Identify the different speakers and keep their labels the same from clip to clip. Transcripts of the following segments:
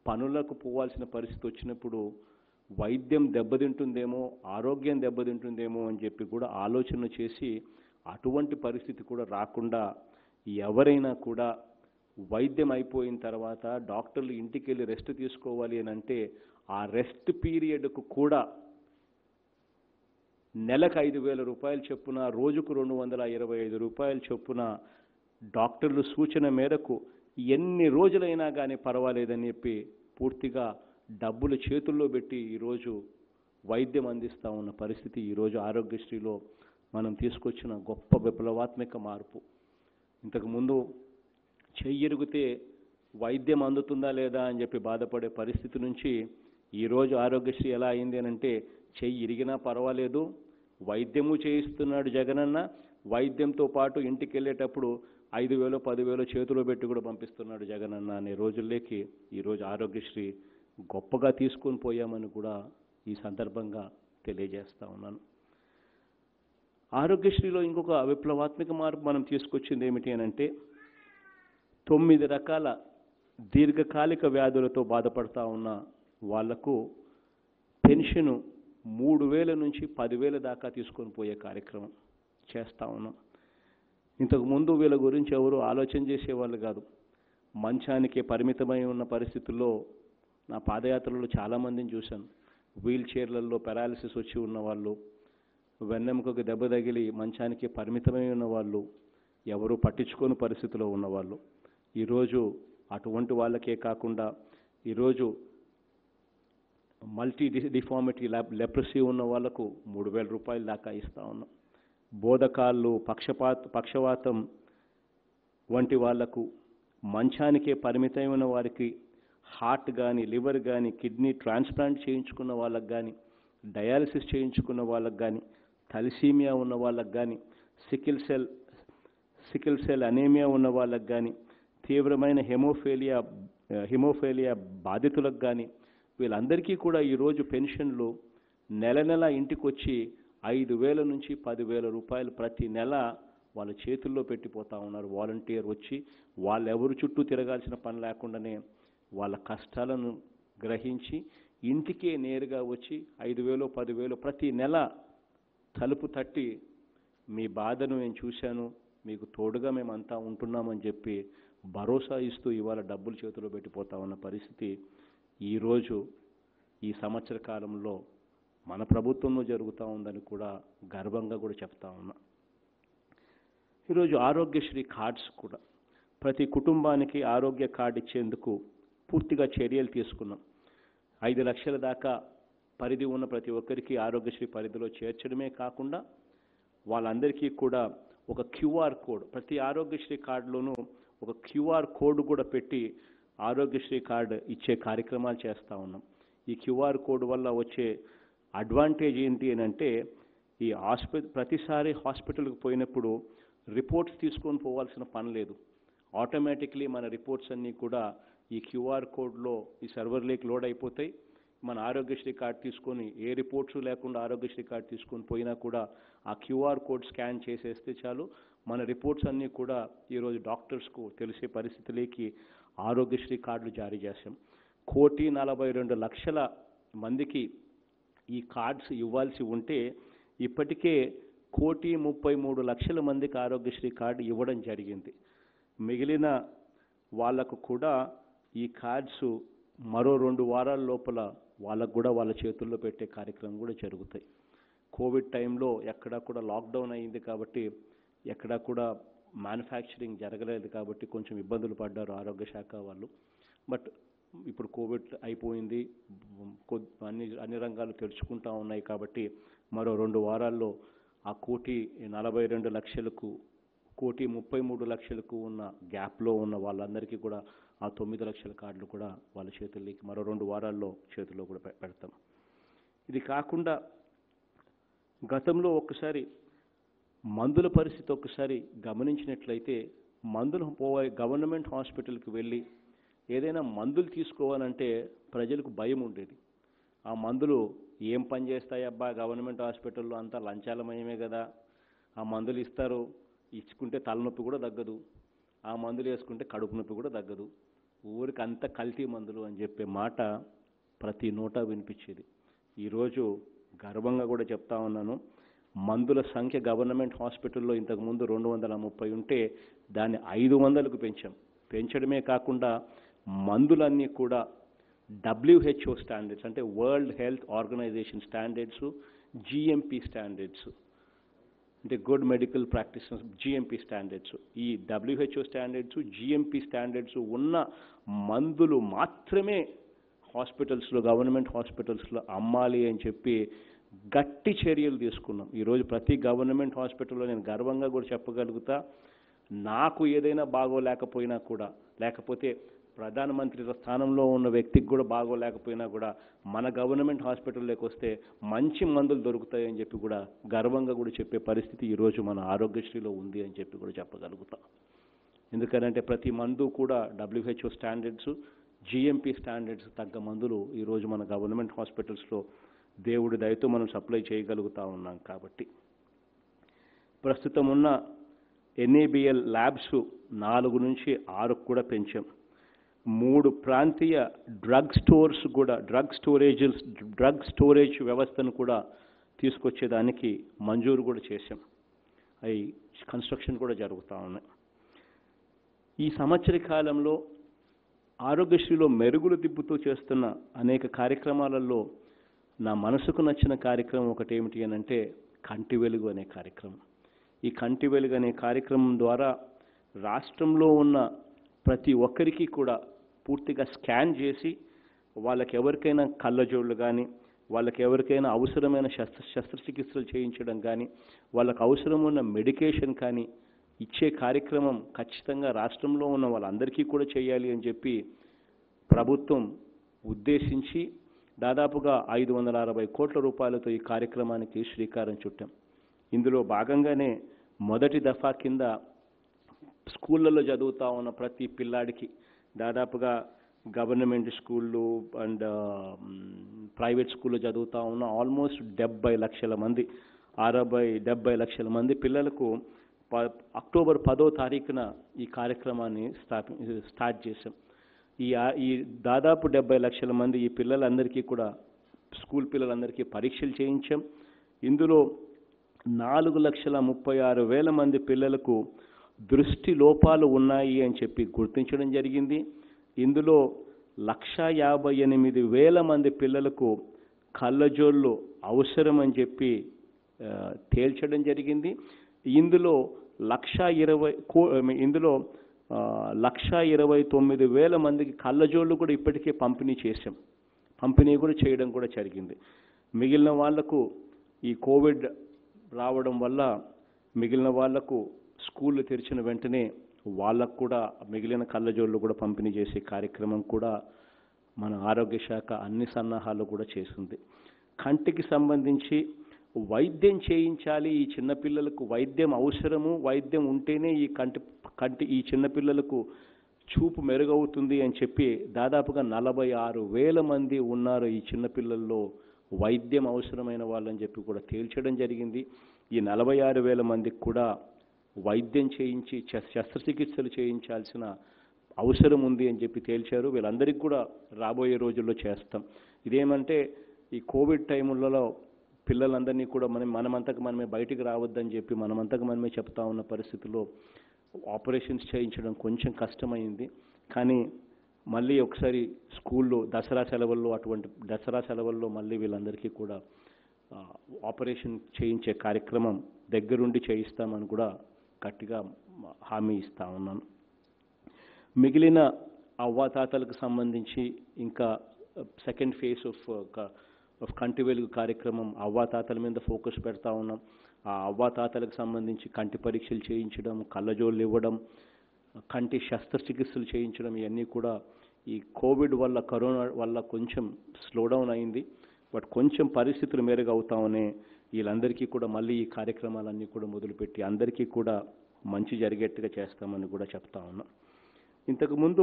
Speaker 1: పనులకు పోవాల్సిన పరిస్థితి వచ్చినప్పుడు వైద్యం దెబ్బతింటుందేమో ఆరోగ్యం దెబ్బతింటుందేమో అని చెప్పి కూడా ఆలోచన చేసి అటువంటి పరిస్థితి కూడా రాకుండా ఎవరైనా కూడా వైద్యం అయిపోయిన తర్వాత డాక్టర్లు ఇంటికి వెళ్ళి రెస్ట్ తీసుకోవాలి అని అంటే ఆ రెస్ట్ పీరియడ్కు కూడా నెలకు ఐదు వేల రూపాయలు చొప్పున రోజుకు రెండు వందల ఇరవై ఐదు రూపాయలు చొప్పున డాక్టర్లు సూచన మేరకు ఎన్ని రోజులైనా కానీ పర్వాలేదని చెప్పి పూర్తిగా డబ్బులు చేతుల్లో పెట్టి ఈరోజు వైద్యం అందిస్తూ ఉన్న పరిస్థితి ఈరోజు ఆరోగ్యశ్రీలో మనం తీసుకొచ్చిన గొప్ప విప్లవాత్మక మార్పు ఇంతకుముందు చెయ్యెరిగితే వైద్యం అందుతుందా లేదా అని చెప్పి బాధపడే పరిస్థితి నుంచి ఈరోజు ఆరోగ్యశ్రీ ఎలా అయింది అని అంటే చెయ్యి ఇరిగినా పర్వాలేదు వైద్యము చేయిస్తున్నాడు జగనన్న వైద్యంతో పాటు ఇంటికి వెళ్ళేటప్పుడు ఐదు వేలు పదివేలు చేతిలో పెట్టి కూడా పంపిస్తున్నాడు జగనన్న అనే రోజుల్లోకి ఈరోజు ఆరోగ్యశ్రీ గొప్పగా తీసుకొని పోయామని కూడా ఈ సందర్భంగా తెలియజేస్తా ఉన్నాను ఆరోగ్యశ్రీలో ఇంకొక విప్లవాత్మక మార్పు మనం తీసుకొచ్చింది ఏమిటి అని అంటే తొమ్మిది రకాల దీర్ఘకాలిక వ్యాధులతో బాధపడతా ఉన్న వాళ్లకు పెన్షను మూడు వేల నుంచి పదివేల దాకా తీసుకొని పోయే కార్యక్రమం చేస్తూ ఉన్నాం ఇంతకుముందు వీళ్ళ గురించి ఎవరు ఆలోచన చేసేవాళ్ళు కాదు మంచానికి పరిమితమై ఉన్న పరిస్థితుల్లో నా పాదయాత్రలో చాలామందిని చూశాను వీల్ చైర్లలో పెరాలిసిస్ వచ్చి ఉన్న వాళ్ళు వెన్నెముకకు దెబ్బ తగిలి మంచానికి పరిమితమై ఉన్న వాళ్ళు ఎవరు పట్టించుకోని పరిస్థితిలో ఉన్నవాళ్ళు ఈరోజు అటువంటి వాళ్ళకే కాకుండా ఈరోజు మల్టీ డి డిఫార్మిటీ లెప్రసీ ఉన్న వాళ్ళకు మూడు వేల రూపాయల దాకా ఇస్తా ఉన్నాం బోధకాళ్ళు పక్షపాత పక్షవాతం వంటి వాళ్లకు మంచానికే పరిమితమైన వారికి హార్ట్ కానీ లివర్ కానీ కిడ్నీ ట్రాన్స్ప్లాంట్ చేయించుకున్న వాళ్ళకి కానీ డయాలసిస్ చేయించుకున్న వాళ్ళకి కానీ థలిసీమియా ఉన్న వాళ్ళకి కానీ sickle cell sickle cell anaemia ఉన్న వాళ్ళకి కానీ తీవ్రమైన హెమోఫేలియా హిమోఫేలియా బాధితులకు కానీ వీళ్ళందరికీ కూడా ఈరోజు పెన్షన్లు నెల నెల ఇంటికి వచ్చి ఐదు వేల నుంచి పదివేల రూపాయలు ప్రతి నెల వాళ్ళ చేతుల్లో పెట్టిపోతా ఉన్నారు వాలంటీర్ వచ్చి వాళ్ళెవరు చుట్టూ తిరగాల్సిన పని లేకుండానే వాళ్ళ కష్టాలను గ్రహించి ఇంటికే నేరుగా వచ్చి ఐదు వేలు పదివేలు ప్రతి నెల తలుపు తట్టి మీ బాధను నేను చూశాను మీకు తోడుగా మేమంతా ఉంటున్నామని చెప్పి భరోసా ఇస్తూ ఇవాళ డబ్బులు చేతిలో పెట్టిపోతా ఉన్న పరిస్థితి ఈరోజు ఈ సంవత్సర కాలంలో మన ప్రభుత్వంలో జరుగుతూ ఉందని కూడా గర్వంగా కూడా చెప్తా ఉన్నా ఈరోజు ఆరోగ్యశ్రీ కార్డ్స్ కూడా ప్రతి కుటుంబానికి ఆరోగ్య కార్డు ఇచ్చేందుకు పూర్తిగా చర్యలు తీసుకున్నాం ఐదు లక్షల దాకా పరిధి ఉన్న ప్రతి ఒక్కరికి ఆరోగ్యశ్రీ పరిధిలో చేర్చడమే కాకుండా వాళ్ళందరికీ కూడా ఒక క్యూఆర్ కోడ్ ప్రతి ఆరోగ్యశ్రీ కార్డులోనూ ఒక క్యూఆర్ కోడ్ కూడా పెట్టి ఆరోగ్యశ్రీ కార్డు ఇచ్చే కార్యక్రమాలు చేస్తూ ఉన్నాం ఈ క్యూఆర్ కోడ్ వల్ల వచ్చే అడ్వాంటేజ్ ఏంటి అని అంటే ఈ హాస్పిటల్ ప్రతిసారి హాస్పిటల్కి పోయినప్పుడు రిపోర్ట్స్ తీసుకొని పోవాల్సిన పని లేదు ఆటోమేటిక్లీ మన రిపోర్ట్స్ అన్నీ కూడా ఈ క్యూఆర్ కోడ్లో ఈ సర్వర్లోకి లోడ్ అయిపోతాయి మన ఆరోగ్యశ్రీ కార్డ్ తీసుకొని ఏ రిపోర్ట్స్ లేకుండా ఆరోగ్యశ్రీ కార్డ్ తీసుకొని పోయినా కూడా ఆ క్యూఆర్ కోడ్ స్కాన్ చేసేస్తే చాలు మన రిపోర్ట్స్ అన్నీ కూడా ఈరోజు డాక్టర్స్కు తెలిసే పరిస్థితిలోకి ఆరోగ్యశ్రీ కార్డులు జారీ చేశాం కోటి నలభై రెండు లక్షల మందికి ఈ కార్డ్స్ ఇవ్వాల్సి ఉంటే ఇప్పటికే కోటి ముప్పై మూడు లక్షల మందికి ఆరోగ్యశ్రీ కార్డు ఇవ్వడం జరిగింది మిగిలిన వాళ్ళకు కూడా ఈ కార్డ్స్ మరో రెండు వారాల లోపల వాళ్ళకు కూడా వాళ్ళ చేతుల్లో పెట్టే కార్యక్రమం కూడా జరుగుతాయి కోవిడ్ టైంలో ఎక్కడా కూడా లాక్డౌన్ అయింది కాబట్టి ఎక్కడా కూడా మ్యానుఫ్యాక్చరింగ్ జరగలేదు కాబట్టి కొంచెం ఇబ్బందులు పడ్డారు ఆరోగ్య శాఖ వాళ్ళు బట్ ఇప్పుడు కోవిడ్ అయిపోయింది కొ- అన్ని అన్ని రంగాలు తెరుచుకుంటా ఉన్నాయి కాబట్టి మరో రెండు వారాల్లో ఆ కోటి నలభై రెండు లక్షలకు కోటి ముప్పై మూడు లక్షలకు ఉన్న గ్యాప్లో ఉన్న వాళ్ళందరికీ కూడా ఆ తొమ్మిది లక్షల కార్డులు కూడా వాళ్ళ చేతుల్లోకి మరో రెండు వారాల్లో చేతుల్లో కూడా పె- పెడతాం ఇది కాకుండా గతంలో ఒక్కసారి మందుల పరిస్థితి ఒక్కసారి గమనించినట్లయితే మందులు పోయే గవర్నమెంట్ హాస్పిటల్కి వెళ్ళి ఏదైనా మందులు తీసుకోవాలంటే ప్రజలకు భయం ఉండేది ఆ మందులు ఏం పని చేస్తాయబ్బా గవర్నమెంట్ హాస్పిటల్లో అంతా లంచాలమయమే కదా ఆ మందులు ఇస్తారు ఇచ్చుకుంటే తలనొప్పి కూడా తగ్గదు ఆ మందులు వేసుకుంటే కడుపు నొప్పి కూడా తగ్గదు ఊరికి అంత కల్తీ మందులు అని చెప్పే మాట ప్రతి నోట వినిపించేది ఈరోజు గర్వంగా కూడా చెప్తా ఉన్నాను మందుల సంఖ్య గవర్నమెంట్ హాస్పిటల్లో ఇంతకుముందు రెండు వందల ముప్పై ఉంటే దాన్ని ఐదు వందలకు పెంచాం పెంచడమే కాకుండా మందులన్నీ కూడా డబ్ల్యూహెచ్ఓ స్టాండర్డ్స్ అంటే world health organisation standards GMP standards అంటే good medical practices GMP standards ఈ డబ్ల్యూహెచ్ఓ స్టాండర్డ్స్ జిఎంపి స్టాండర్డ్స్ ఉన్న మందులు మాత్రమే హాస్పిటల్స్లో గవర్నమెంట్ హాస్పిటల్స్లో అమ్మాలి అని చెప్పి గట్టి చర్యలు తీసుకున్నాం ఈరోజు ప్రతి గవర్నమెంట్ హాస్పిటల్లో నేను గర్వంగా కూడా చెప్పగలుగుతా నాకు ఏదైనా బాగోలేకపోయినా కూడా లేకపోతే ప్రధానమంత్రి స్థానంలో ఉన్న వ్యక్తికి కూడా బాగోలేకపోయినా కూడా మన గవర్నమెంట్ హాస్పిటల్లోకి వస్తే మంచి మందులు దొరుకుతాయని చెప్పి కూడా గర్వంగా కూడా చెప్పే పరిస్థితి ఈరోజు మన ఆరోగ్యశ్రీలో ఉంది అని చెప్పి కూడా చెప్పగలుగుతాం ఎందుకంటే ప్రతి మందు కూడా డబ్ల్యూహెచ్ఓ స్టాండర్డ్స్ జిఎంపి స్టాండర్డ్స్ తగ్గ మందులు ఈరోజు మన గవర్నమెంట్ హాస్పిటల్స్లో దేవుడి దయతో మనం సప్లై చేయగలుగుతా ఉన్నాం కాబట్టి ప్రస్తుతం ఉన్న ఎన్ఏబిఎల్ ల్యాబ్స్ నాలుగు నుంచి ఆరుకు కూడా పెంచాం మూడు ప్రాంతీయ డ్రగ్ స్టోర్స్ కూడా డ్రగ్ స్టోరేజ్ డ్రగ్ స్టోరేజ్ వ్యవస్థను కూడా తీసుకొచ్చేదానికి మంజూరు కూడా చేశాం అవి కన్స్ట్రక్షన్ కూడా జరుగుతూ ఉన్నాయి ఈ సంవత్సర కాలంలో ఆరోగ్యశ్రీలో మెరుగులు దిబ్బుతూ చేస్తున్న అనేక కార్యక్రమాలలో నా మనసుకు నచ్చిన కార్యక్రమం ఒకటి ఏమిటి అని అంటే కంటి వెలుగు అనే కార్యక్రమం ఈ కంటి వెలుగు అనే కార్యక్రమం ద్వారా రాష్ట్రంలో ఉన్న ప్రతి ఒక్కరికి కూడా పూర్తిగా స్కాన్ చేసి వాళ్ళకి ఎవరికైనా కళ్ళజోళ్ళు కానీ వాళ్ళకి ఎవరికైనా అవసరమైన శస్త్ర శస్త్రచికిత్సలు చేయించడం కానీ వాళ్ళకి అవసరం ఉన్న మెడికేషన్ కానీ ఇచ్చే కార్యక్రమం ఖచ్చితంగా రాష్ట్రంలో ఉన్న వాళ్ళందరికీ కూడా చేయాలి అని చెప్పి ప్రభుత్వం ఉద్దేశించి దాదాపుగా ఐదు వందల అరవై కోట్ల రూపాయలతో ఈ కార్యక్రమానికి శ్రీకారం చుట్టాం ఇందులో భాగంగానే మొదటి దఫా కింద స్కూళ్ళల్లో చదువుతా ఉన్న ప్రతి పిల్లాడికి దాదాపుగా గవర్నమెంట్ స్కూళ్ళు అండ్ ప్రైవేట్ స్కూల్లో చదువుతా ఉన్న ఆల్మోస్ట్ డెబ్బై లక్షల మంది అరవై డెబ్బై లక్షల మంది పిల్లలకు ప అక్టోబర్ పదో తారీఖున ఈ కార్యక్రమాన్ని స్థాపి స్టార్ట్ చేశాం ఈ ఆ- ఈ దాదాపు డెబ్బై లక్షల మంది ఈ పిల్లలందరికీ కూడా స్కూల్ పిల్లలందరికీ పరీక్షలు చేయించాం ఇందులో నాలుగు లక్షల ముప్పై ఆరు వేల మంది పిల్లలకు దృష్టి లోపాలు ఉన్నాయి అని చెప్పి గుర్తించడం జరిగింది ఇందులో లక్ష యాభై ఎనిమిది వేల మంది పిల్లలకు కళ్ళజోళ్ళు అవసరం అని చెప్పి ఆ, తేల్చడం జరిగింది ఇందులో లక్ష ఇరవై కో ఇందులో ఆ, లక్ష ఇరవై తొమ్మిది వేల మందికి కళ్ళజోళ్ళు కూడా ఇప్పటికే పంపిణీ చేశాం పంపిణీ కూడా చేయడం కూడా జరిగింది మిగిలిన వాళ్లకు ఈ కోవిడ్ రావడం వల్ల మిగిలిన వాళ్లకు స్కూళ్ళు తెరిచిన వెంటనే వాళ్ళకు కూడా మిగిలిన కళ్ళజోళ్ళు కూడా పంపిణీ చేసే కార్యక్రమం కూడా మన ఆరోగ్య శాఖ అన్ని సన్నాహాలు కూడా చేసింది కంటికి సంబంధించి వైద్యం చేయించాలి ఈ చిన్నపిల్లలకు వైద్యం అవసరము వైద్యం ఉంటేనే ఈ కంటి కంటి ఈ చిన్నపిల్లలకు చూపు మెరుగవుతుంది అని చెప్పి దాదాపుగా నలభై ఆరు వేల మంది ఉన్నారు ఈ చిన్నపిల్లల్లో వైద్యం అవసరమైన వాళ్ళని చెప్పి కూడా తేల్చడం జరిగింది ఈ నలభై ఆరు వేల మందికి కూడా వైద్యం చేయించి శ- శస్త్రచికిత్సలు చేయించాల్సిన అవసరం ఉంది అని చెప్పి తేల్చారు వీళ్ళందరికీ కూడా రాబోయే రోజుల్లో చేస్తాం ఇదేమంటే ఈ కోవిడ్ టైములలో పిల్లలందరినీ కూడా మనం మనమంతకు మనమే బయటికి రావద్దని చెప్పి మనమంతకు మనమే చెప్తా ఉన్న పరిస్థితుల్లో ఆపరేషన్స్ చేయించడం కొంచెం కష్టమైంది కానీ మళ్ళీ ఒకసారి స్కూల్లో దసరా సెలవుల్లో అటువంటి దసరా సెలవుల్లో మళ్ళీ వీళ్ళందరికీ కూడా ఆ, ఆపరేషన్ చేయించే కార్యక్రమం దగ్గరుండి చేయిస్తామని కూడా గట్టిగా హామీ ఇస్తా ఉన్నాను మిగిలిన అవ్వాతాతలకు సంబంధించి ఇంకా సెకండ్ ఫేజ్ ఆఫ్ ఆఫ్ కంటి వెలుగు కార్యక్రమం అవ్వాతాతల మీద ఫోకస్ పెడతా ఉన్నాం ఆ అవ్వాతాతలకు సంబంధించి కంటి పరీక్షలు చేయించడం కళ్ళజోళ్ళు ఇవ్వడం కంటి శస్త్రచికిత్సలు చేయించడం ఇవన్నీ కూడా ఈ కోవిడ్ వల్ల కరోనా వల్ల కొంచెం స్లో డౌన్ అయింది బట్ కొంచెం పరిస్థితులు మెరుగవుతామనే వీళ్ళందరికీ కూడా మళ్ళీ ఈ కార్యక్రమాలన్నీ కూడా మొదలుపెట్టి అందరికీ కూడా మంచి జరిగేట్టుగా చేస్తామని కూడా చెప్తా ఉన్నాం ఇంతకుముందు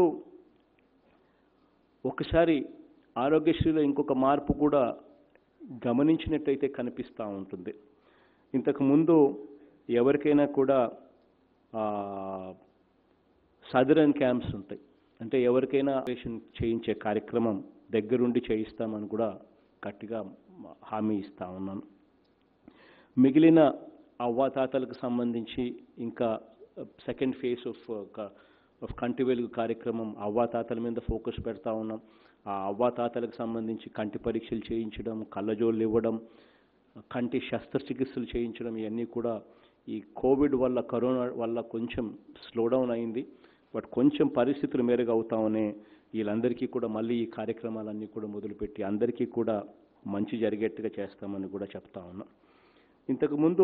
Speaker 1: ఒకసారి ఆరోగ్యశ్రీలో ఇంకొక మార్పు కూడా గమనించినట్టయితే కనిపిస్తూ ఉంటుంది ఇంతకుముందు ఎవరికైనా కూడా సదరన్ క్యాంప్స్ ఉంటాయి అంటే ఎవరికైనా ఆపరేషన్ చేయించే కార్యక్రమం దగ్గరుండి చేయిస్తామని కూడా గట్టిగా హామీ ఇస్తా ఉన్నాను మిగిలిన అవ్వాతాతలకు సంబంధించి ఇంకా సెకండ్ ఫేజ్ ఆఫ్ ఆఫ్ కంటి వెలుగు కార్యక్రమం అవ్వాతాతల మీద ఫోకస్ పెడతా ఉన్నాం ఆ అవ్వాతాతలకు సంబంధించి కంటి పరీక్షలు చేయించడం కళ్ళజోళ్ళు ఇవ్వడం కంటి శస్త్రచికిత్సలు చేయించడం ఇవన్నీ కూడా ఈ కోవిడ్ వల్ల కరోనా వల్ల కొంచెం స్లో డౌన్ అయింది బట్ కొంచెం పరిస్థితులు మెరుగు అవుతామనే వీళ్ళందరికీ కూడా మళ్ళీ ఈ కార్యక్రమాలన్నీ కూడా మొదలుపెట్టి అందరికీ కూడా మంచి జరిగేట్టుగా చేస్తామని కూడా చెప్తా ఉన్నాం ఇంతకుముందు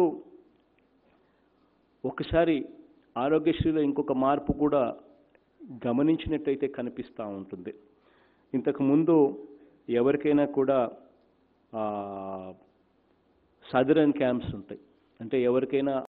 Speaker 1: ఒకసారి ఆరోగ్యశ్రీలో ఇంకొక మార్పు కూడా గమనించినట్టయితే కనిపిస్తూ ఉంటుంది ఇంతకుముందు ఎవరికైనా కూడా సదరన్ క్యాంప్స్ ఉంటాయి అంటే ఎవరికైనా